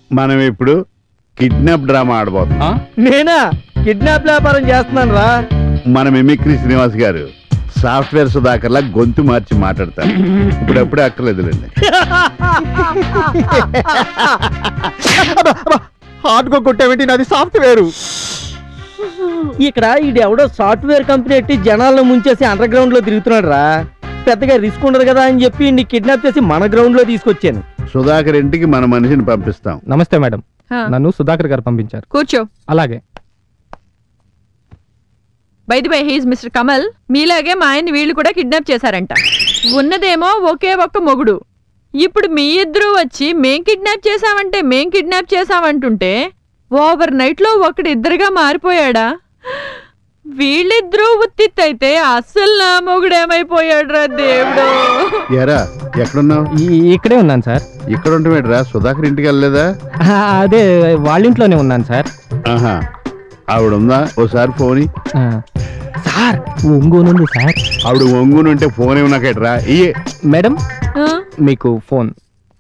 మనం ఇప్పుడు kidnap drama ఆడబోతున్నాం నేనా కిడ్నాప్ వ్యాపారం చేస్తున్నాను రా మన మిమిక్రీ శ్రీనివాస్ గారు సాఫ్ట్వేర్ సుధాకర్లా గొంతు మార్చి మాట్లాడతారు ఇప్పుడప్పుడే అక్కర్లేదులేండి హార్డ్ గా కొట్టావేంటి నాది సాఫ్ట్వేర్ ఇక్కడ ఈడు ఎవడో సాఫ్ట్వేర్ కంపెనీ ఎట్టి జనాలను ముంచేసి అండర్ గ్రౌండ్ లో తిరుగుతున్నాడు రా పెద్దగా రిస్క్ ఉండదు కదా అని చెప్పి నీ కిడ్నాప్ చేసి మన గ్రౌండ్ లో తీసుకొచ్చాను సుధాకర్ ఇంటికి మన మనిషిని పంపిస్తాం నమస్తే మేడం హా, నన్ను సుధాకర్ గారు పంపించారు కూర్చో అలాగే by the by he's mister Kamal మీలాగే మా ఆయన్ని వీళ్ళు కూడా కిడ్నాప్ చేశారంట ఉన్నదేమో ఒకే ఒక్క మొగుడు ఇప్పుడు మీ ఇద్దరూ వచ్చి మేం కిడ్నాప్ చేశామంటే మేం కిడ్నాప్ చేశామంటుంటే ఓవర్ నైట్ లో ఒకడు ఇద్దరుగా మారిపోయాడా వీళ్ళిద్దరూ ఉత్తిత్తైతే అస్సలు నా మొగుడేమైపోయాడురా దేవుడు ఎరా ఎక్కడున్నావు ఈ- ఇక్కడే ఉన్నాను సార్ ఇక్కడ ఉంటామేట్రా సుధాకర్ ఇంటికి వెళ్ళలేదా ఆ, అదే వాళ్ళ ఇంట్లోనే ఉన్నాను సార్ ఆహా ఆవిడ ఉందా ఓసారి ఫోన్ ఇ. ఆ, సార్ ఒంగోనుంది సార్ ఆవిడ ఒంగుని ఉంటే ఫోన్ ఏమన్నాకట్రా ఇయ్యే మేడం ఆ? మీకు ఫోన్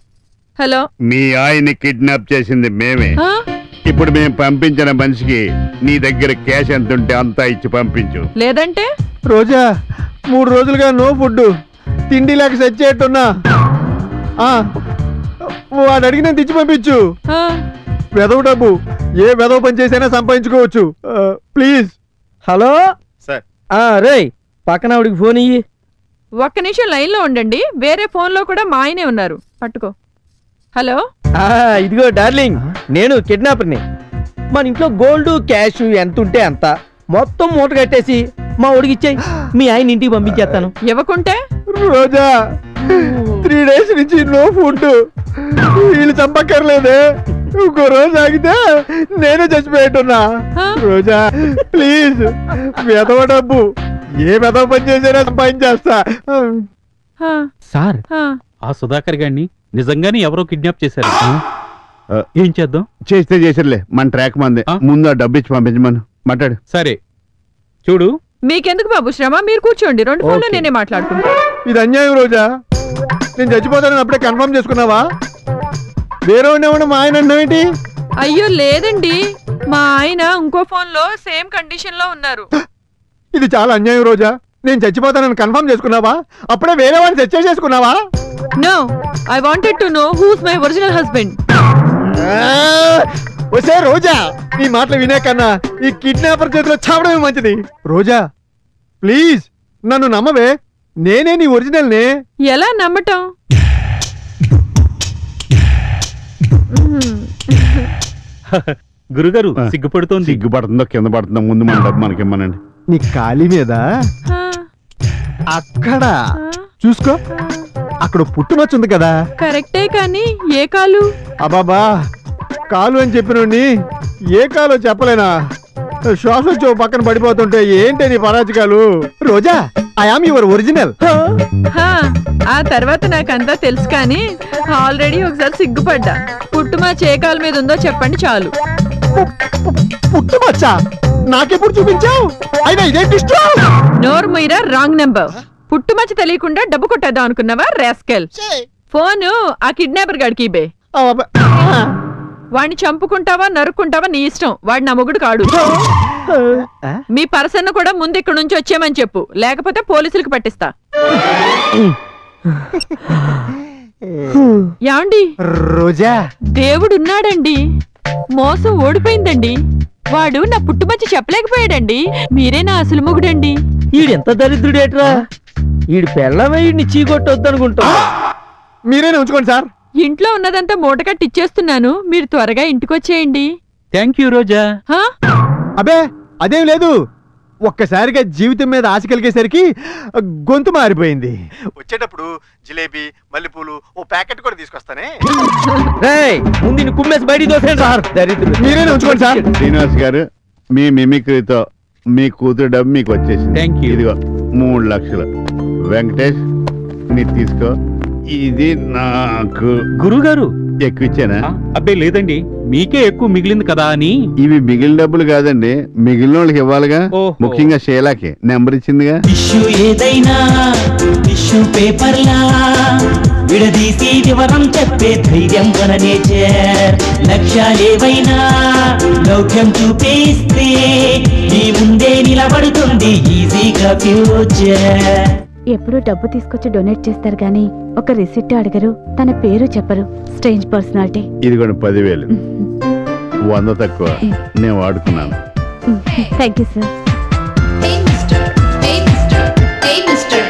హలో మీ ఆయన్ని కిడ్నాప్ చేసింది మేమే ఆ? ఇప్పుడు మేము పంపించిన మనిషికి నీ దగ్గర క్యాష్ ఎంత ఉంటే అంతా ఇచ్చి పంపించు లేదంటే రోజా మూడు రోజులుగా నో ఫుడ్ తిండి లేక సచ్చేట్టున్నా ఆ, వాడు అడిగిన తెచ్చి పంపించు ఆ? వెదవ డబ్బు ఏ వెదవ పని చేసైనా సంపాదించుకోవచ్చు ఆ, ప్లీజ్ హలో సార్. ఆ రే పక్కన ఆవిడికి ఫోన్ ఇయ్యి ఒక్క నిమిషం లైన్లో ఉండండి వేరే ఫోన్లో కూడా మా ఆయనే ఉన్నారు పట్టుకో హలో ఆ, ఇదిగో డార్లింగ్ నేను కిడ్నాపర్ని మన ఇంట్లో గోల్డ్ క్యాష్ ఎంత ఉంటే అంత మొత్తం మూట కట్టేసి మా ఒడికి ఇచ్చేయి మీ ఆయన ఇంటికి పంపించేస్తాను ఇవ్వకుంటే రోజా త్రీ డేస్ నుంచి నో ఫుడ్ వీళ్ళు చంపక్కర్లేదే ఇంకో రోజు ఆగితే నేనే చచ్చిపోయేట్టున్నా ఆ? రోజా ప్లీజ్ వెదవ డబ్బు ఏ వెదవ పని చేసినా సంపాదించేస్తా ఆ, సార్ ఆ. ఆ సుధాకర్ గారిని నిజంగానే ఎవరో కిడ్నాప్ చేశారు ఆ, ఏం చేద్దాం చేస్తే చేసిర్లే మన ట్రాక్ మంది ఆ? ముందు ఆ డబ్బు ఇచ్చి పంపించమను మాట్లాడు సరే చూడు మీకెందుకు బాబు శ్రమ మీరు కూర్చోండి రెండు ఫోన్లు ఓకే. నేనే మాట్లాడుకుంటా ఇది అన్యాయం రోజా నేను చచ్చిపోతానని అప్పుడే కన్ఫర్మ్ చేసుకున్నావా వేరే ఉండేవాడు మా ఆయన అన్నావేంటి అయ్యో లేదండి మా ఆయన ఇంకో ఫోన్లో సేమ్ కండిషన్ లో ఉన్నారు ఇది చాలా అన్యాయం రోజా నేను చచ్చిపోతానని కన్ఫర్మ్ చేసుకున్నావా అప్పుడే వేరే వాడిని చర్చ చేసుకున్నావా no I wanted to know who's my original husband వసే రోజా నీ మాటలు వినే కన్నా ఈ కిడ్నాపర్ చేతిలో చావడమే మంచిది రోజా ప్లీజ్ నన్ను నమ్మవే నేనే నీ ఒరిజినల్ నే ఎలా నమ్మటం గురుగారు ఆ. సిగ్గుపడుతోంది సిగ్గుపడుతుందో కింద పడుతుందో ముందు మన డబ్బు మనకి ఇమ్మనండి నీ ఖాళీ మీద ఆ, అక్కడ ఆ, చూసుకో అక్కడ పుట్టుమచ్చ ఉంది కదా కరెక్టే కానీ ఏ కాలు అబాబా కాలు అని చెప్పినోడిని ఏ కాలో చెప్పలేనా శ్వాస వచ్చి ఓ పక్కన పడిపోతుంటే ఏంటి నీ పరాజకాలు Roja I am your original హా, ఆ తర్వాత నాకంతా తెలుసు కానీ ఆల్రెడీ ఒకసారి సిగ్గుపడ్డా పుట్టు మా చేకాల మీద ఉందో చెప్పండి చాలు పుట్టుమచ్చ నాకెప్పుడు చూపించావు అయినా ఇదేంటి ఇష్టం నోరు మీరా రాంగ్ నెంబర్ పుట్టుమచ్చ తెలియకుండా డబ్బు కొట్టేద్దాం అనుకున్నావా రాస్కెల్ ఫోను ఆ కిడ్నాపర్ గాడికి ఇబే అబ్బా. వాడిని చంపుకుంటావా నరుక్కుంటావా నీ ఇష్టం వాడు నా మొగుడు కాడు మీ పర్సన్ కూడా ముందు ఇక్కడ నుంచి వచ్చేయమని చెప్పు లేకపోతే పోలీసులకు పట్టిస్తా యాండి రోజా దేవుడున్నాడండి మోసం ఓడిపోయిందండి వాడు నా పుట్టుమచ్చి చెప్పలేకపోయాడండి మీరే నా అసలు మొగుడండి ఈడెంత దరిద్రుడేట్రా ఈడు పెళ్ళమే ఈడిని చీకొట్టొద్దనుకుంటా మీరేనే ఉంచుకోండి సార్ ఇంట్లో ఉన్నదంతా మూట కట్టి ఇచ్చేస్తున్నాను మీరు త్వరగా ఇంటికొచ్చేయండి థ్యాంక్ యూ రోజా హా? అబే అదేం లేదు ఒక్కసారిగా జీవితం మీద ఆశ కలిగేసరికి గొంతు మారిపోయింది వచ్చేటప్పుడు జిలేబీ మల్లెపూలు ఓ ప్యాకెట్ కూడా తీసుకొస్తానే రేయ్ ముందు నిన్ను కుమ్మేసి బయటికి దోసేయండి సార్ దరిద్రుడు మీరేనే ఉంచుకోండి సార్ శ్రీనివాస్ గారు మీ మిమిక్రీతో మీ కూతురు డబ్బు మీకు వచ్చేసింది Thank you. ఇదిగో మూడు లక్షలు వెంకటేష్ నీ తీసుకో ఇది నాకు గురుగారు ఎక్కువ ఇచ్చానా ఆ, అబ్బే లేదండి మీకే ఎక్కువ మిగిలింది కదా అని ఇవి మిగిలిన డబ్బులు కాదండి మిగిలిన వాళ్ళకి ఇవ్వాలిగా ఓహో. ముఖ్యంగా షేలాకి నెంబర్ ఇచ్చిందిగా టిష్యూ ఏదైనా టిష్యూ పేపర్లా విడదీసి వివరం చెప్పే ధైర్యం మన నేచర్ లక్ష్యాలేవైనా లౌక్యం చూపిస్తే నీ ముందే నిలబడుతుంది ఈజీగా ఫ్యూచర్ ఎప్పుడూ డబ్బు తీసుకొచ్చి డొనేట్ చేస్తారు గానీ ఒక రిసిప్ట్ అడగరు తన పేరు చెప్పరు స్ట్రేంజ్ పర్సనాలిటీ ఇదిగోండి పదివేలు వంద తక్కువ నేను వాడుకున్నాను thank you sir Hey mister, hey mister, hey mister.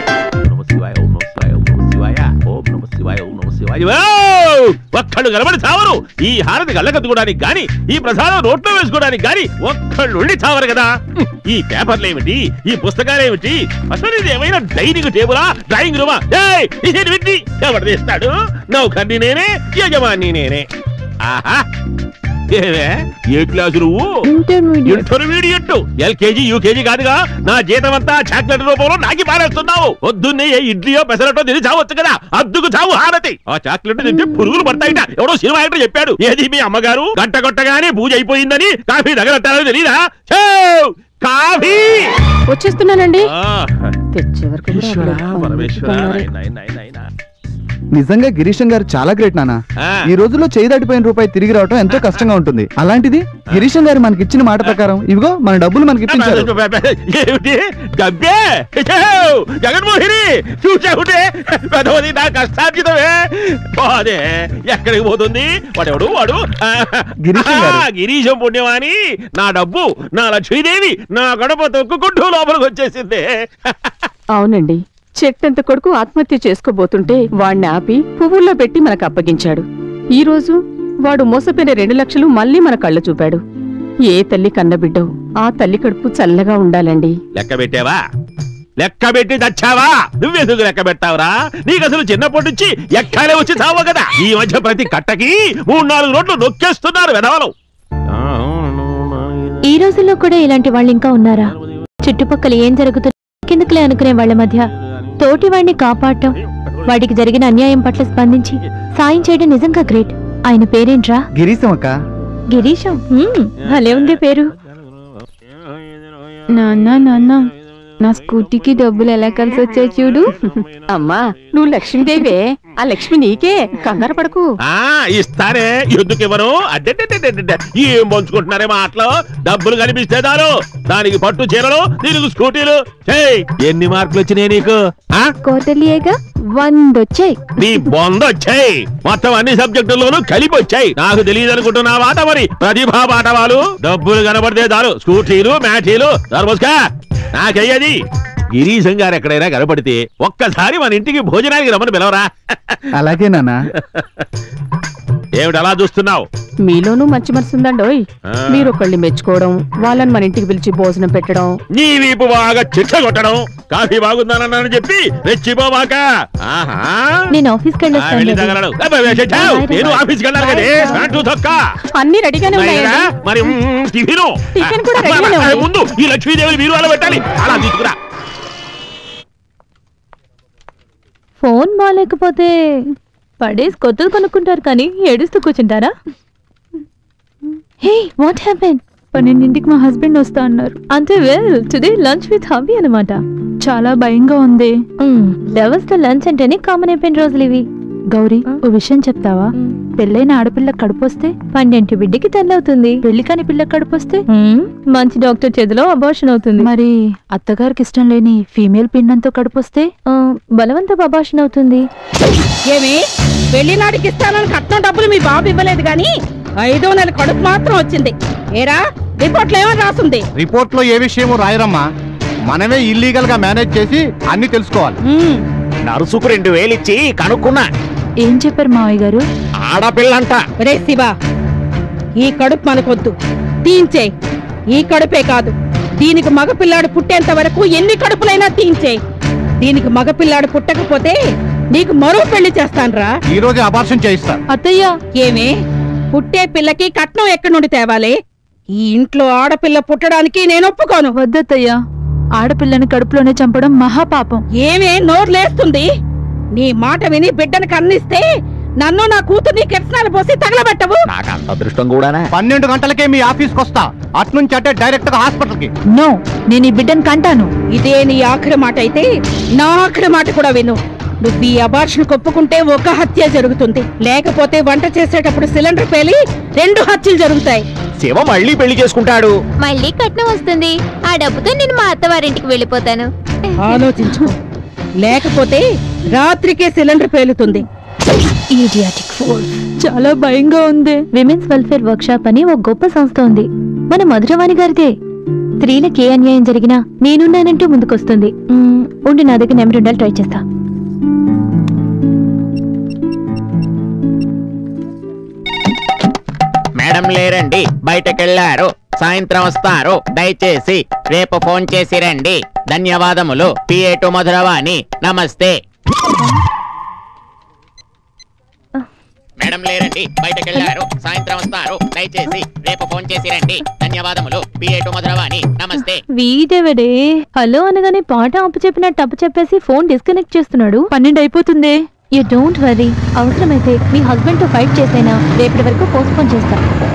ఒక్కళ్ళు కనబడి చావరు ఈ హారతి కళ్ళకత్తుకోవడానికి గాని ఈ ప్రసాదం నోట్లో వేసుకోవడానికి గాని ఒక్కళ్ళు ఉండి చావరు కదా హ్మ్. ఈ పేపర్లు ఏమిటి ఈ పుస్తకాలు ఏమిటి అసలు ఇది ఏమైనా డైనింగ్ టేబులా డ్రాయింగ్ రూమా ఏయ్, ఇది విట్టి ఎవరు తీస్తాడు నౌకర్ని నేనే యజమాని నేనే ఆహా ఏవే ఏ క్లాసు నువ్వు ఇంటర్మీడియట్ ఎల్కేజీ యూకేజీ కాదుగా నా జీతం అంతా చాక్లెట్ రూపంలో నాకి పారేస్తున్నావు పొద్దున్నే ఏ ఇడ్లీయో పెసరటో తిని చావచ్చు కదా అద్దుకు చావు హారతి ఆ చాక్లెట్ తింటే పురుగులు పడతాయిట ఎవడో సినిమా యాక్టర్ చెప్పాడు ఏది మీ అమ్మగారు గంట కొట్టగానే పూజ అయిపోయిందని కాఫీ తగలట్టాలని తెలీదా ఛే! కాఫీ వచ్చేస్తున్నానండి ఆ, తెచ్చే వరకు కూడా ఈశ్వరా, అవ్వలేదు. పరమేశ్వరా, బంగారే. నాయన, నాయన, నాయన. నిజంగా గిరీశం గారు చాలా గ్రేట్ నాన్న ఆ. ఈ రోజుల్లో చేయి దాటిపోయిన రూపాయి తిరిగి రావడం ఎంతో కష్టంగా ఉంటుంది అలాంటిది గిరీశం గారు మనకి ఇచ్చిన మాట ప్రకారం ఇవిగో మన డబ్బులు మనకి ఇప్పించారు ఏమిటి డబ్బే ఛేవ్! జగన్మోహిని చూసావుటే పెదవది నా కష్టార్జితమే పోదే ఎక్కడికి పోతుంది వాడెవడు వాడు ఆ, గిరీశం గారు. ఆ, గిరీశం పుణ్యమాని నా డబ్బు నా లక్ష్మీదేవి నా గడప తొక్కుకుంటూ లోపలికి వచ్చేసింది అవునండి చెట్టంత కొడుకు ఆత్మహత్య చేసుకోబోతుంటే వాణ్ణి ఆపి పువ్వుల్లో పెట్టి మనకు అప్పగించాడు ఈ రోజు వాడు మోసపోయిన రెండు లక్షలు మళ్ళీ మన కళ్ళ చూపాడు ఏ తల్లి కన్నబిడ్డో ఆ తల్లి కడుపు చల్లగా ఉండాలండి లెక్క పెట్టావా లెక్క పెట్టి చచ్చావా నువ్వెందుకు లెక్క పెట్టావురా నీకు అసలు చిన్నప్పటి నుంచి ఎక్కాలే వచ్చి చావు కదా ఈ మధ్య ప్రతి కట్టకి మూడు నాలుగు రోడ్లు నొక్కేస్తున్నారు వెనవలు ఈ రోజుల్లో కూడా ఇలాంటి వాళ్ళు ఇంకా ఉన్నారా చుట్టుపక్కల ఏం జరుగుతుందో కిందకులే అనుకునే వాళ్ళ మధ్య తోటి వాడిని కాపాడటం వాడికి జరిగిన అన్యాయం పట్ల స్పందించి సాయం చేయడం నిజంగా గ్రేట్ ఆయన పేరేంట్రా గిరీశం అక్క గిరీశం హ్మ్, భలే ఉంది పేరు నాన్న నాన్న నా స్కూటీకి డబ్బులు ఎలా కలిసి వచ్చాయి చూడు అమ్మా నువ్వు లక్ష్మీదేవే ఆ లక్ష్మి నీకే కంగారు పడకు ఆ ఇస్తారే ఎందుకు ఇవ్వను అడ్డెడ్డెడ్డెడ్డెడ్డె. ఏం పంచుకుంటున్నారే మాటలు డబ్బులు కనిపిస్తే చాలు దానికి పట్టు చీరలు దీనికి స్కూటీలు చేయి ఎన్ని మార్కులు వచ్చినాయి నీకు ఆ కోటలియేగా వందొచ్చాయి నీ బొంద వచ్చాయి మొత్తం అన్ని సబ్జెక్టుల్లోనూ కలిపి వచ్చాయి నాకు తెలియదు అనుకుంటున్నావాట మరి ప్రతిభా పాఠవాలు డబ్బులు కనబడితే చాలు స్కూటీలు మ్యాటీలు దర్మస్కా నాకయ్యది గిరీశం గారు ఎక్కడైనా కనపడితే ఒక్కసారి మన ఇంటికి భోజనానికి రమ్మని పిలవరా అలాగే నాన్న ఏమిటి అలా చూస్తున్నావు మీలోనూ మంచి మనసు ఉందండోయ్ ఆ. మీరు ఒకళ్ళని మెచ్చుకోవడం వాళ్ళని మన ఇంటికి పిలిచి భోజనం పెట్టడం నీ వీపు బాగా చిచ్చ కొట్టడం కాఫీ బాగుందనని చెప్పి రెచ్చిపోవాక ఆహా నేను ఆఫీస్కి ఆ, వెళ్ళి వెళ్ళొస్తాను తగలడు. అబ్బే, చచ్చావు. నేను ఆఫీస్కి వెళ్ళాలి కదే ప్యాంటు తొక్క అన్ని రెడీగానే నాయనా, ఉన్నాయండి మరి మ్మ్, టిఫిను టిఫిన్ కూడా ఆ, రెడీగానే ఆ, ఉంది. ముందు ఈ లక్ష్మీదేవి మీరు అలా పెట్టాలి అలా తీసుకురా ఫోన్ బాగాలేకపోతే పడేసి కొత్తది కొనుక్కుంటారు కానీ ఏడుస్తూ కూర్చుంటారా హే వాట్ హ్యాపెన్ పన్నెండింటికి మా హస్బెండ్ వస్తా అన్నారు అంతే well today lunch with hubby అనమాట చాలా భయంగా ఉంది లెవెల్స్ తో లంచ్ అంటేనే కామన్ అయిపోయిన రోజులు ఇవి గౌరీ ఓ విషయం చెప్తావా పెళ్ళైన ఆడపిల్ల కడుపొస్తే పన్నెంటి బిడ్డకి తెల్లవుతుంది పెళ్లి కాని పిల్ల కడుపొస్తే మంచి డాక్టర్ చేతిలో అబార్షన్ అవుతుంది మరి అత్తగారికి ఇష్టం లేని ఫీమేల్ పిండంతో కడుపొస్తే బలవంత అబార్షన్ అవుతుంది ఏమి వెళ్ళినాడికి ఇస్తానని కట్నం డబ్బులు మీ బాబు ఇవ్వలేదు గాని ఐదో నెల కడుపు మాత్రం వచ్చింది ఏరా రిపోర్ట్లో ఏమని రాస్తుంది రిపోర్ట్ లో ఏ విషయమో రాయరమ్మా మనమే ఇల్లీగల్ గా మేనేజ్ చేసి అన్ని తెలుసుకోవాలి నరుసుకు రెండు వేలిచ్చి కనుక్కున్నా ఏం చెప్పారు మావయ్య గారు ఆడపిల్లంట రే శివ ఈ కడుపు మనకొద్దు తీయించే ఈ కడుపే కాదు దీనికి మగపిల్లాడు పుట్టేంత వరకు ఎన్ని కడుపులైనా తీయించే దీనికి మగపిల్లాడు పుట్టకపోతే నీకు మరో పెళ్లి చేస్తాన్రా ఈ రోజే అబార్షన్ చేయిస్తా అత్తయ్య ఏమే పుట్టే పిల్లకి కట్నం ఎక్కడి నుండి తేవాలి ఈ ఇంట్లో ఆడపిల్ల పుట్టడానికి నేను ఒప్పుకోను వద్దత్తయ్య ఆడపిల్లని కడుపులోనే చంపడం మహాపాపం ఏమే నోరు లేస్తుంది నీ మాట విని బిడ్డను కన్నిస్తే నన్ను నా కూతుర్ని కిరసనాలు పోసి తగలబెట్టవు నాకు అంత అదృష్టం కూడానా పన్నెండు గంటలకే మీ ఆఫీస్కి వస్తా అట్నుంచి అంటే డైరెక్ట్ గా హాస్పిటల్ కి నో నేను ఈ బిడ్డను కంటాను ఇదే నీ ఆఖరి మాట అయితే నా ఆఖరి మాట కూడా విను నువ్వు ఈ అబార్షన్ కొప్పుకుంటే ఒక హత్య జరుగుతుంది లేకపోతే వంట చేసేటప్పుడు సిలిండర్ పేలి రెండు హత్యలు జరుగుతాయి శివ మళ్ళీ పెళ్లి చేసుకుంటాడు మళ్ళీ కట్నం వస్తుంది ఆ డబ్బుతో నేను మా అత్తవారింటికి వెళ్ళిపోతాను ఆలోచించుకో లేకపోతే రాత్రికే సిలిండర్ పేలుతుంది చాలా భయంగా ఉంది విమెన్స్ వెల్ఫేర్ వర్క్ షాప్ అని ఒక గొప్ప సంస్థ ఉంది మన మధురవాణి గారిదే స్త్రీలకు ఏ అన్యాయం జరిగినా నేనున్నానంటూ ముందుకొస్తుంది మ్మ్, ఉండి నా దగ్గర నెంబర్ ఉండాలి ట్రై చేస్తా మేడం లేరండి బయటకెళ్లారు సాయంత్రం వస్తారు దయచేసి రేపు ఫోన్ చేసి రండి ధన్యవాదములు పిఏటు మధురవాణి నమస్తే మేడం లేరండి బయటకెళ్లారు సాయంత్రం వస్తారు దయచేసి రేపు ఫోన్ చేసి రండి ధన్యవాదములు పిఏటు మధురవాణి నమస్తే వీడెవడే హలో అనగానే పాట అప్పు చెప్పినట్టు అప్పు చెప్పేసి ఫోన్ డిస్కనెక్ట్ చేస్తున్నాడు పన్నెండు అయిపోతుంది యూ డోంట్ వరీ అవసరమైతే మీ హస్బెండ్ తో ఫైట్ చేసైనా రేపటి వరకు పోస్ట్ పోన్ చేస్తా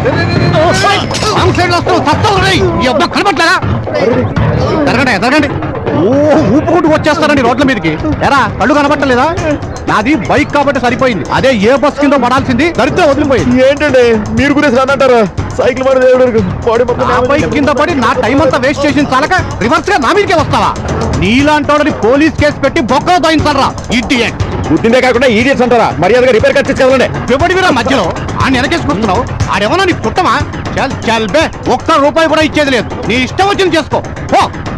జరగండి జరగండి ఓ ఊపుకుంటూ వచ్చేస్తారండి రోడ్ల మీదకి ఎరా కళ్ళు కనబట్టలేదా నాది బైక్ కాబట్టి సరిపోయింది అదే ఏ బస్ కింద పడాల్సింది దరిద్రం వదిలిపోయింది ఏంటండి మీరు గురించి రానంటారా సైకిల్ పడి నా బైక్ కింద పడి నా టైం అంతా వేస్ట్ చేసిన చాలక రివర్స్ గా నా మీదకే వస్తావా నీలాంటోడని పోలీస్ కేసు పెట్టి బొక్కలో దోయించాలరా ఇడియట్ బుద్ధిందే కాకుండా ఈడియట్స్ అంటారా మర్యాదగా రిపేర్ కట్ చేసుకోవాలండి ఎవడివిరా మధ్యలో ఆ వెనకేసుకొస్తున్నావు ఆడేమన్నా నీకు చుట్టమా చల్ చల్ బే ఒక్క రూపాయి కూడా ఇచ్చేది లేదు నీ ఇష్టం వచ్చింది చేసుకో పో